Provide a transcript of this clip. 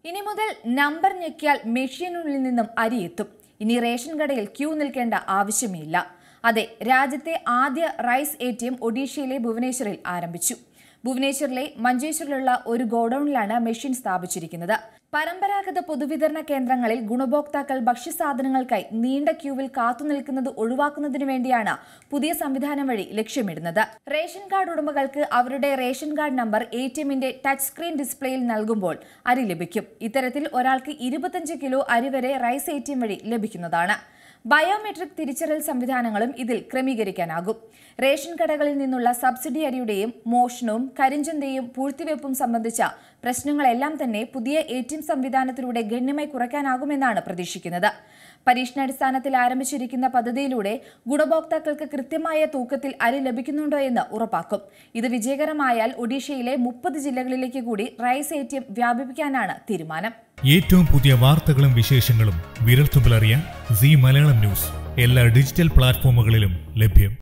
ഇനി മുതൽ നമ്പർ ഞെക്കിയാൽ മെഷീനുള്ളിൽ നിന്നും അരി എത്തും ഇനി റേഷൻ കടയിൽ ക്യൂ നിൽക്കേണ്ട ആവശ്യമേയില്ല അതെ രാജ്യത്തെ ആദ്യ റൈസ് എ ടി എം ഒഡീഷയിലെ ഭുവനേശ്വറിൽ ആരംഭിച്ചു ഭുവനേശ്വറിലെ മഞ്ചേശ്വറിലുള്ള ഒരു ഗോഡൌണിലാണ് മെഷീൻ സ്ഥാപിച്ചിരിക്കുന്നത് പരമ്പരാഗത പൊതുവിതരണ കേന്ദ്രങ്ങളിൽ ഗുണഭോക്താക്കൾ ഭക്ഷ്യസാധനങ്ങൾക്കായി നീണ്ട ക്യൂവിൽ കാത്തുനിൽക്കുന്നത് ഒഴിവാക്കുന്നതിനു വേണ്ടിയാണ് പുതിയ സംവിധാനം വഴി ലക്ഷ്യമിടുന്നത് റേഷൻ കാർഡ് ഉടമകൾക്ക് അവരുടെ ration card number A T എമ്മിന്റെ ടച്ച് സ്ക്രീൻ ഡിസ്പ്ലേയിൽ നൽകുമ്പോൾ അരി ലഭിക്കും ഇത്തരത്തിൽ ഒരാൾക്ക് ഇരുപത്തഞ്ച് കിലോ അരി വരെ റൈസ് എ ടി എം വഴി ലഭിക്കുന്നതാണ് ബയോമെട്രിക് തിരിച്ചറിയൽ സംവിധാനങ്ങളും ഇതിൽ ക്രമീകരിക്കാനാകും റേഷൻ കടകളിൽ നിന്നുള്ള സബ്സിഡി അരിയുടെയും മോഷണവും കരിഞ്ചന്തയും പൂഴ്ത്തിവെപ്പും സംബന്ധിച്ച പ്രശ്നങ്ങളെല്ലാം തന്നെ പുതിയ എ ടി എം സംവിധാനത്തിലൂടെ ഗണ്യമായി കുറയ്ക്കാനാകുമെന്നാണ് പ്രതീക്ഷിക്കുന്നത് പരീക്ഷണാടിസ്ഥാനത്തിൽ ആരംഭിച്ചിരിക്കുന്ന പദ്ധതിയിലൂടെ ഗുണഭോക്താക്കൾക്ക് കൃത്യമായ തൂക്കത്തിൽ അരി ലഭിക്കുന്നുണ്ടോ എന്ന് ഉറപ്പാക്കും ഇത് വിജയകരമായാൽ ഒഡീഷയിലെ മുപ്പത് ജില്ലകളിലേക്ക് കൂടി റൈസ് എ ടി എം വ്യാപിപ്പിക്കാനാണ് തീരുമാനം ഏറ്റവും പുതിയ വാർത്തകളും വിശേഷങ്ങളും വിരൽത്തുമ്പിലറിയാൻ സി മലയാളം ന്യൂസ് എല്ലാ ഡിജിറ്റൽ പ്ലാറ്റ്ഫോമുകളിലും ലഭ്യം